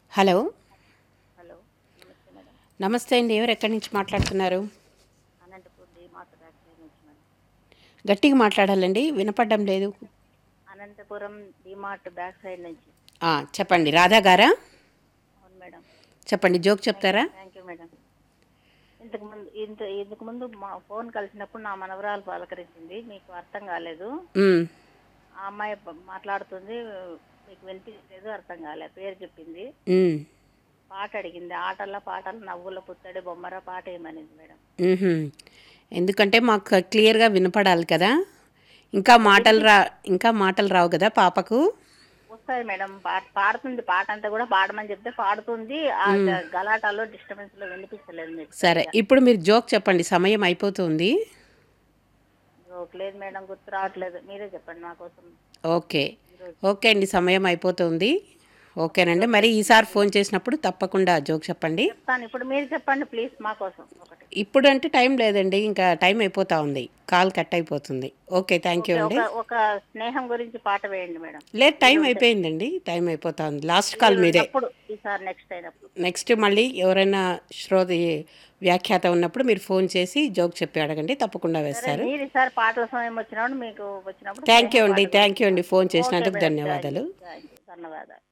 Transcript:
Hello hello నమస్తే madam నమస్తే అండి ఎవరు ఎక్కడి నుంచి మాట్లాడుతున్నారు అనంతపూర్ డిమార్ట్ బ్యాక్ సైడ్ నుంచి మేడం గట్టిగా మాట్లాడాలండి వినపడడం లేదు అనంతపురం డిమార్ట్ బ్యాక్ సైడ్ నుంచి ఆ, చెప్పండి రాధా గారా అవును మేడం చెప్పండి జోక్ చెప్తారా థ్యాంక్ యూ మేడం ఇంతకు ముందు ఇంత ఇంతకు ముందు మా ఫోన్ కలిసినప్పుడు నా మనవరాలు పలకరించింది మీకు అర్థం కాలేదు మ్, ఆ అమ్మాయి ప- మాట్లాడుతుంది మీకు వినిపించలేదు అర్థం కాలేదు పేరు చెప్పింది మ్, పాట అడిగింది ఆటల పాటలు నవ్వుల పుత్తడి బొమ్మర పాట ఏమనింది మేడం మ్హూ. ఎందుకంటే మాకు క్లియర్గా వినపడాలి కదా ఇంకా మాటలు రా ఇంకా మాటలు రావు కదా పాపకు వస్తాయి మేడం పాట పాడుతుంది పాట అంతా కూడా పాడమని చెప్తే పాడుతుంది ఆ గలాటాలో డిస్టర్బెన్స్ లో వినిపించలేదు మీకు సరే ఇప్పుడు మీరు జోక్ చెప్పండి సమయం అయిపోతుంది జోక్ లేదు మేడం గుర్తు రావట్లేదు మీరే చెప్పండి నా కోసం ఓకే ఓకే అండి సమయం అయిపోతుంది ఓకేనండి మరి ఈసారి ఫోన్ చేసినప్పుడు తప్పకుండా జోక్ చెప్పండి చెప్తాను ఇప్పుడు మీరు చెప్పండి ప్లీజ్ మా కోసం ఒకటి ఇప్పుడు అంటే టైం లేదండి ఇంకా టైం అయిపోతా ఉంది కాల్ కట్ అయిపోతుంది ఓకే థ్యాంక్ యూ అండి ఒక ఒక స్నేహం గురించి పాట వేయండి మేడం లేదు టైం అయిపోయిందండి టైం అయిపోతా ఉంది లాస్ట్ కాల్ మీదే అప్పుడు ఈసారి నెక్స్ట్ అయినప్పుడు నెక్స్ట్ మళ్ళీ ఎవరైనా శ్రోత వ్యాఖ్యాత ఉన్నప్పుడు మీరు ఫోన్ చేసి జోక్ చెప్పి అడగండి తప్పకుండా వేస్తారు మీరు ఈసారి పాటల సమయం వచ్చినప్పుడు మీకు వచ్చినప్పుడు థ్యాంక్ యూ అండి థ్యాంక్ యూ అండి ఫోన్ చేసినందుకు ధన్యవాదాలు థ్యాంక్ యూ ధన్యవాదాలు